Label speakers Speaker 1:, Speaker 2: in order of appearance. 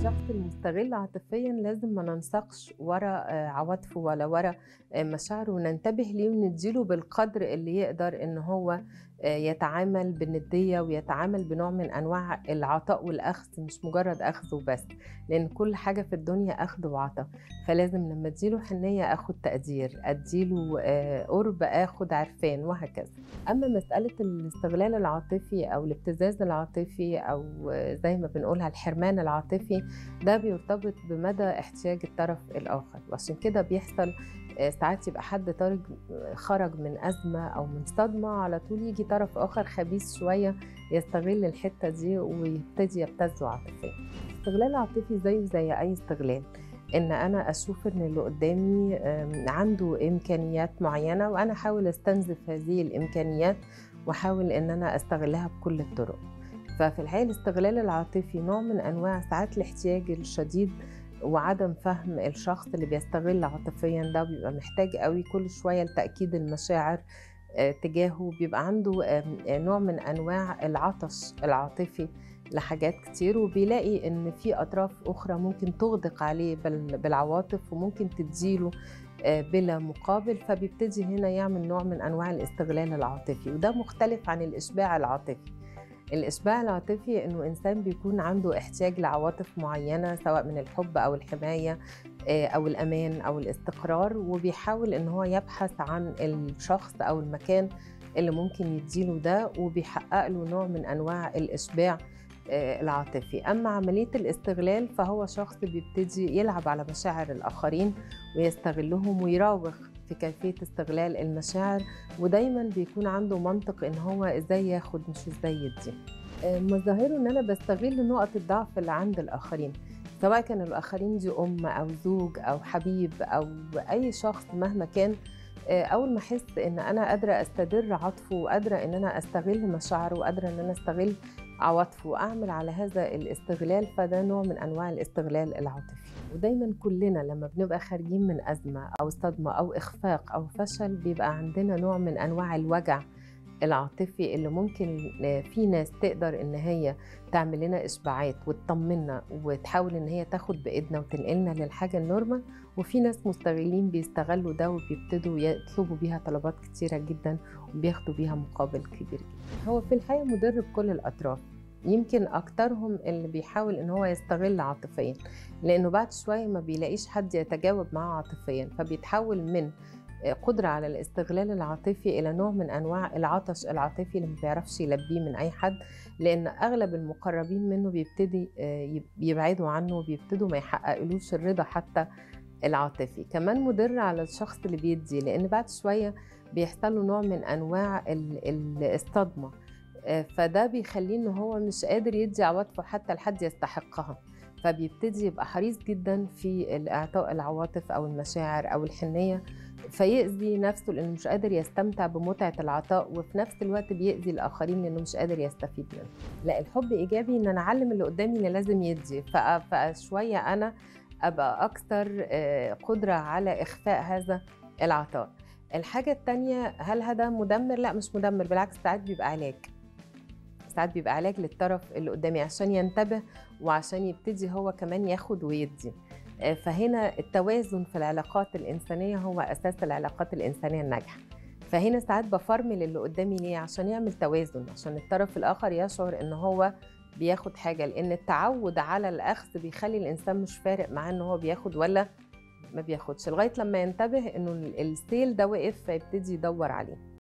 Speaker 1: الشخص المستغل عاطفيا لازم ما ننساقش ورا آه، عواطفه ولا ورا آه، مشاعره وننتبه ليه ونديله بالقدر اللي يقدر ان هو آه، يتعامل بالندية ويتعامل بنوع من انواع العطاء والاخذ مش مجرد اخذ وبس لان كل حاجة في الدنيا اخذ وعطاء فلازم لما اديله حنية اخد تقدير اديله آه، قرب اخد عرفان وهكذا اما مسألة الاستغلال العاطفي او الابتزاز العاطفي او آه، زي ما بنقولها الحرمان العاطفي ده بيرتبط بمدى احتياج الطرف الآخر وعشان كده بيحصل آه، ساعات يبقى حد طارج خرج من أزمة أو من صدمة على طول يجي طرف آخر خبيث شوية يستغل الحتة دي ويبتدي يبتزه عاطفيا الاستغلال العاطفي زيه زي أي استغلال ان انا اشوف ان اللي قدامي آم، عنده امكانيات معينه وانا احاول استنزف هذه الامكانيات واحاول ان انا استغلها بكل الطرق ففي الحقيقه الاستغلال العاطفي نوع من انواع ساعات الاحتياج الشديد وعدم فهم الشخص اللي بيستغل عاطفيا ده بيبقى محتاج قوي كل شويه لتاكيد المشاعر آه، تجاهه بيبقى عنده آم، آه، نوع من انواع العطش العاطفي لحاجات كتير وبيلاقي ان في اطراف اخرى ممكن تغدق عليه بال- بالعواطف وممكن تديله آه، بلا مقابل فبيبتدي هنا يعمل نوع من انواع الاستغلال العاطفي وده مختلف عن الاشباع العاطفي الإشباع العاطفي إنه إنسان بيكون عنده احتياج لعواطف معينة سواء من الحب أو الحماية آه، أو الأمان أو الاستقرار وبيحاول إن هو يبحث عن الشخص أو المكان اللي ممكن يديله ده وبيحقق له نوع من أنواع الإشباع آه، العاطفي أما عملية الاستغلال فهو شخص بيبتدي يلعب على مشاعر الآخرين ويستغلهم ويراوغ في كيفية استغلال المشاعر ودايما بيكون عنده منطق ان هو ازاي ياخد مش ازاي يدي آه، مظاهره ان انا بستغل نقط الضعف اللي عند الاخرين سواء كان الاخرين دي ام او زوج او حبيب او اي شخص مهما كان آه، اول ما احس ان انا قادره استدر عاطفه وقادره ان انا استغل مشاعره وقادره ان انا استغل عواطفه واعمل على هذا الاستغلال فده نوع من انواع الاستغلال العاطفي ودايما كلنا لما بنبقى خارجين من ازمه او صدمه او اخفاق او فشل بيبقى عندنا نوع من انواع الوجع العاطفي اللي ممكن في ناس تقدر ان هي تعمل لنا اشباعات وتطمنا وتحاول ان هي تاخد بايدنا وتنقلنا للحاجه النورمال وفي ناس مستغلين بيستغلوا ده وبيبتدوا يطلبوا بيها طلبات كتيره جدا وبياخدوا بيها مقابل كبير جدا هو في الحقيقه مضر بكل الاطراف يمكن اكترهم اللي بيحاول ان هو يستغل عاطفيا لانه بعد شويه ما بيلاقيش حد يتجاوب معاه عاطفيا فبيتحول من قدرة على الاستغلال العاطفي إلى نوع من أنواع العطش العاطفي اللي ما بيعرفش يلبيه من أي حد لأن أغلب المقربين منه بيبتدي آه، يب- يبعدوا عنه وبيبتدوا ما يحققلوش الرضا حتى العاطفي كمان مضر على الشخص اللي بيدي لأن بعد شوية بيحصل له نوع من أنواع ال- ال- الصدمة آه، فده بيخليه إن هو مش قادر يدي عواطفه حتى لحد يستحقها فبيبتدي يبقى حريص جدا في الإعطاء العواطف أو المشاعر أو الحنية فيأذي نفسه لأنه مش قادر يستمتع بمتعة العطاء وفي نفس الوقت بيأذي الآخرين لأنه مش قادر يستفيد منه لا الحب إيجابي إن أنا أعلم اللي قدامي إن لازم يدي فأ- فشوية أنا أبقى أكثر آه، قدرة على إخفاء هذا العطاء الحاجة التانية هل هذا مدمر؟ لا مش مدمر بالعكس ساعات بيبقى علاج ساعات بيبقى علاج للطرف اللي قدامي عشان ينتبه وعشان يبتدي هو كمان ياخد ويدي آه، فهنا التوازن في العلاقات الإنسانية هو أساس العلاقات الإنسانية الناجحة فهنا ساعات بفرمل اللي قدامي ليه عشان يعمل توازن عشان الطرف الآخر يشعر إن هو بياخد حاجة لأن التعود على الأخذ بيخلي الإنسان مش فارق معاه إن هو بياخد ولا ما بياخدش لغاية لما ينتبه إنه السيل ده وقف فيبتدي يدور عليه